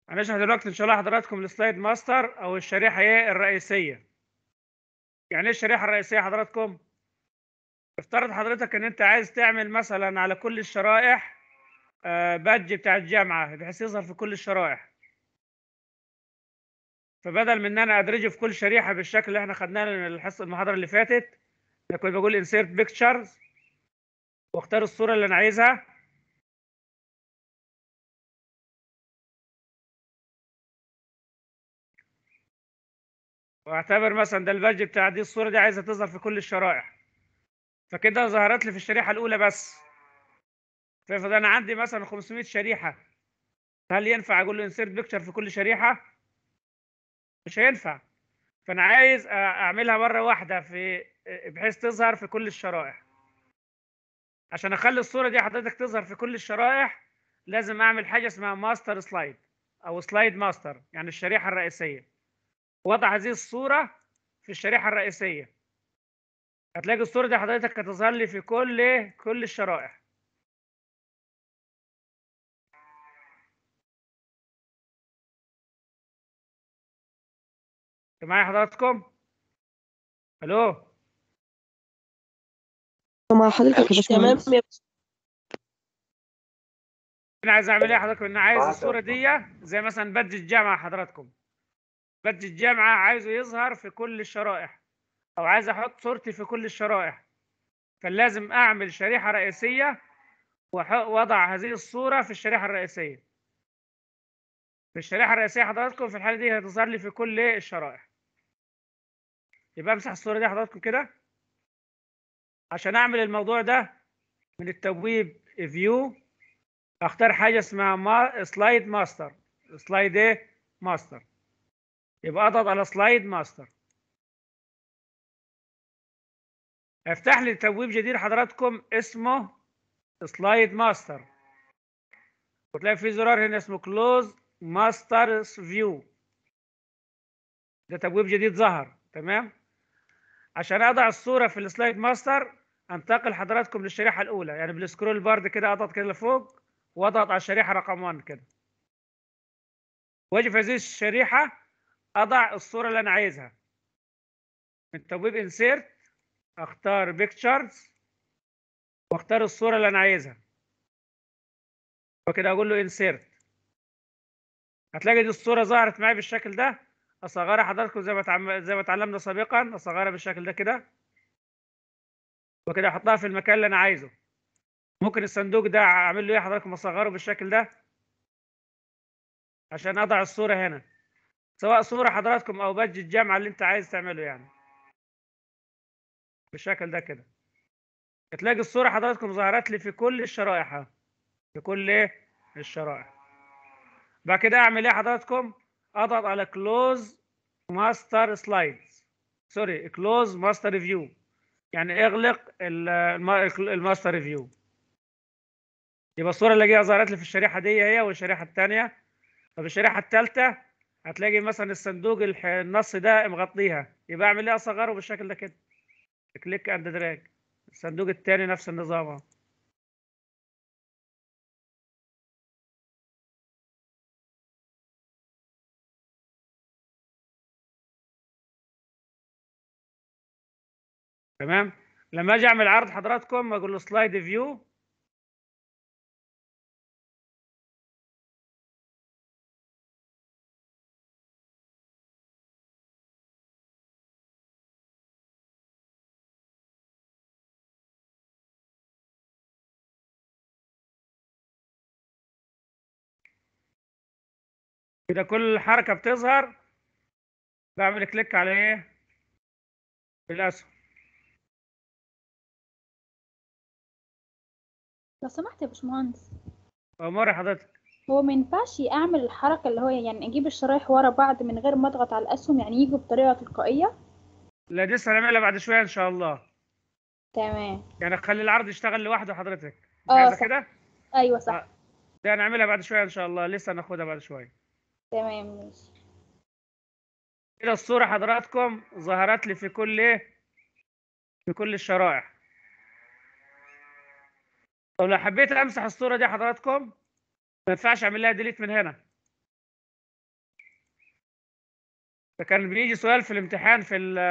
هنشرح دلوقتي ان شاء الله حضراتكم السلايد ماستر او الشريحه ايه الرئيسيه يعني ايه الشريحه الرئيسيه حضراتكم افترض حضرتك ان انت عايز تعمل مثلا على كل الشرائح آه، بادج بتاع الجامعه بحيث يظهر في كل الشرائح فبدل من ان انا ادرجه في كل شريحه بالشكل اللي احنا خدناه الحصه المحاضره اللي فاتت انا كنت بقول انسيرت بيكتشرز واختار الصوره اللي انا عايزها واعتبر مثلا ده البادج بتاع دي الصوره دي عايزه تظهر في كل الشرائح فكده ظهرت لي في الشريحه الاولى بس فافرض انا عندي مثلا 500 شريحه هل ينفع اقول له انسيرت بيكتشر في كل شريحه مش هينفع فانا عايز أ- اعملها مره واحده في بحيث تظهر في كل الشرائح عشان اخلي الصوره دي حضرتك تظهر في كل الشرائح لازم اعمل حاجه اسمها ماستر سلايد او سلايد ماستر يعني الشريحه الرئيسيه وضع هذه الصوره في الشريحه الرئيسيه هتلاقي الصوره دي حضرتك هتظهر لي في كل كل الشرائح انتوا معايا حضراتكم الو مع حضرتك يا باشمهندس تمام يا انا عايز اعمل ايه يا حضراتكم ان عايز الصوره دي زي مثلا بدج الجامعه حضراتكم بدج الجامعه عايزه يظهر في كل الشرائح او عايز احط صورتي في كل الشرائح فلازم اعمل شريحه رئيسيه وأح- واضع هذه الصوره في الشريحه الرئيسيه في الشريحه الرئيسيه حضراتكم في الحاله دي هتظهر لي في كل الشرائح يبقى امسح الصوره دي حضراتكم كده عشان اعمل الموضوع ده من التبويب فيو اختار حاجه اسمها ما سلايد ماستر سلايد ايه ماستر يبقى اضغط على سلايد ماستر افتح لي تبويب جديد حضراتكم اسمه سلايد ماستر وتلاقي في زرار هنا اسمه كلوز ماستر فيو ده تبويب جديد ظهر تمام عشان اضع الصوره في السلايد ماستر انتقل حضراتكم للشريحه الاولى يعني بالسكرول بارد كده اضغط كده لفوق واضغط على الشريحه رقم 1 كده واجي في هذه الشريحه اضع الصوره اللي انا عايزها من تبويب انسيرت اختار بيكتشرز واختار الصوره اللي انا عايزها وكده اقول له انسيرت هتلاقي دي الصوره ظهرت معايا بالشكل ده اصغرها حضراتكم زي ما تعم... زي ما اتعلمنا سابقا اصغرها بالشكل ده كده وكده احطها في المكان اللي انا عايزه ممكن الصندوق ده اعمل له ايه حضراتكم اصغره بالشكل ده عشان اضع الصوره هنا سواء صوره حضراتكم او بادج الجامعه اللي انت عايز تعمله يعني بالشكل ده كده تلاقي الصوره حضراتكم ظهرت لي في كل الشرائح أهو. في كل ايه الشرائح بعد كده اعمل ايه حضراتكم اضغط على كلوز ماستر سلايدز سوري كلوز ماستر ريفيو يعني اغلق ال- الم- الماستر ريفيو يبقى الصوره اللي جايه ظهرت لي في الشريحه دي هي والشريحه الثانيه طب الشريحه الثالثه هتلاقي مثلا الصندوق الح- النص ده مغطيها يبقى اعمل ايه اصغره بالشكل ده كده كليك اند دراج الصندوق الثاني نفس النظام اهو تمام لما اجي اعمل عرض حضراتكم اقول له سلايد فيو كده كل حركه بتظهر بعمل كليك على ايه بالاسهم لو سمحت يا باشمهندس امور حضرتك هو ما ينفعش اعمل الحركه اللي هو يعني اجيب الشرايح ورا بعض من غير ما اضغط على الاسهم يعني يجوا بطريقه تلقائيه لا دي لسه هنعملها بعد شويه ان شاء الله تمام يعني خلي العرض يشتغل لوحده حضرتك مش اه عايزه صح كده ايوه صح آه. ده هنعملها بعد شويه ان شاء الله لسه هناخدها بعد شويه تمام ماشي كده الصوره حضراتكم ظهرت لي في كل ايه في كل الشرائح طب لو حبيت امسح الصوره دي حضراتكم ما ينفعش اعمل لها ديليت من هنا ده كان بيجي سؤال في الامتحان في ال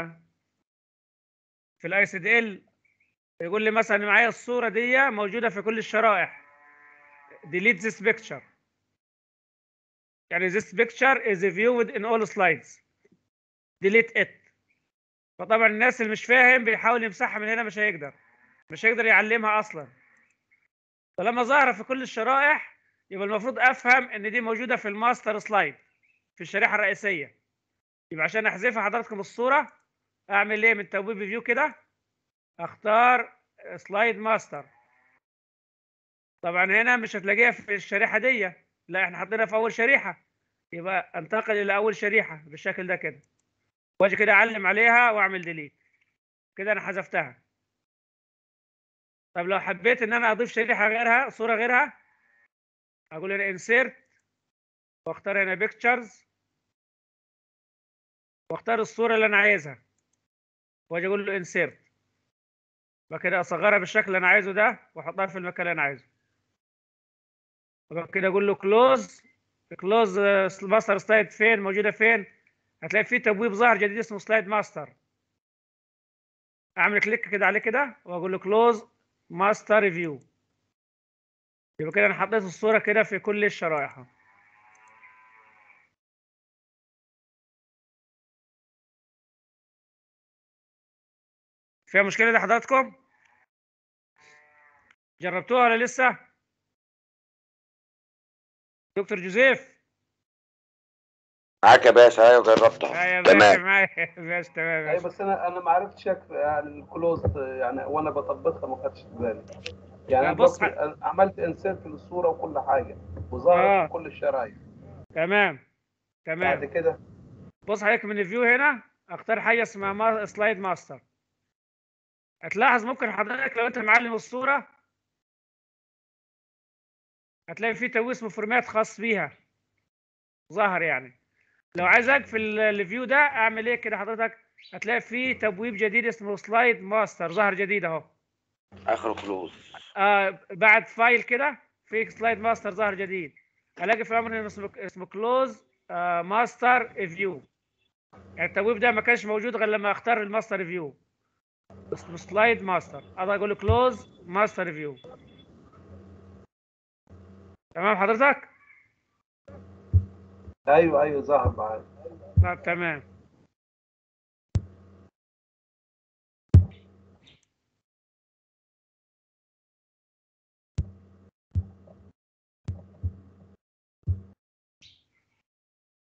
في الاي سي دي ال يقول لي مثلا معايا الصورة دي موجودة في كل الشرائح delete this picture يعني this picture is viewed in all slides delete it فطبعا الناس اللي مش فاهم بيحاول يمسحها من هنا مش هيقدر مش هيقدر يعلمها اصلا فلما ظهر في كل الشرائح يبقى المفروض افهم ان دي موجوده في الماستر سلايد في الشريحه الرئيسيه يبقى عشان احذفها حضراتكم الصوره اعمل ايه من تبويب فيو كده اختار سلايد ماستر طبعا هنا مش هتلاقيها في الشريحه دي لا احنا حاطينها في اول شريحه يبقى انتقل الى اول شريحه بالشكل ده كده واجي كده اعلم عليها واعمل ديليت كده انا حذفتها طب لو حبيت ان انا اضيف شريحه غيرها صوره غيرها اقول هنا انسيرت واختار هنا بيكتشرز واختار الصوره اللي انا عايزها واجي اقول له انسيرت بعد كده اصغرها بالشكل اللي انا عايزه ده واحطها في المكان اللي انا عايزه وبعد كده اقول له كلوز كلوز ماستر سلايد فين موجوده فين هتلاقي في تبويب ظاهر جديد اسمه سلايد ماستر اعمل كليك كده عليه كده واقول له كلوز ماستر ريفيو يبقى كده انا حطيت الصوره كده في كل الشرائح فيها مشكله دي حضراتكم جربتوها ولا لسه دكتور جوزيف معاك يا باشا ايوه جربتها اه يا باشا تمام معايا باشا تمام يا اي باشا. بس انا انا ما عرفتش أكتب يعني الكلوز يعني وانا بطبقها ما خدتش بالي يعني لا، أنا بص دلوقتي أنا عملت انسيرت للصوره وكل حاجه وظهرت آه. في كل الشرايح تمام بعد تمام كده بص حضرتك من الفيو هنا اختار حاجه اسمها ما... سلايد ماستر هتلاحظ ممكن حضرتك لو انت معلم الصوره هتلاقي في تبويب اسمه فورمات خاص بيها ظاهر يعني لو عايز اقفل ال- الفيو ده اعمل ايه كده حضرتك هتلاقي في تبويب جديد اسمه سلايد ماستر ظهر جديد اهو اخر كلوز آه بعد فايل كده في سلايد ماستر ظهر جديد الاقي في امر اسمه اسمه كلوز آه ماستر فيو يعني التبويب ده ما كانش موجود غير لما اختار الماستر فيو اسمه سلايد ماستر اقدر اقول كلوز ماستر فيو تمام حضرتك؟ ايوه ايوه ظهر معايا طب تمام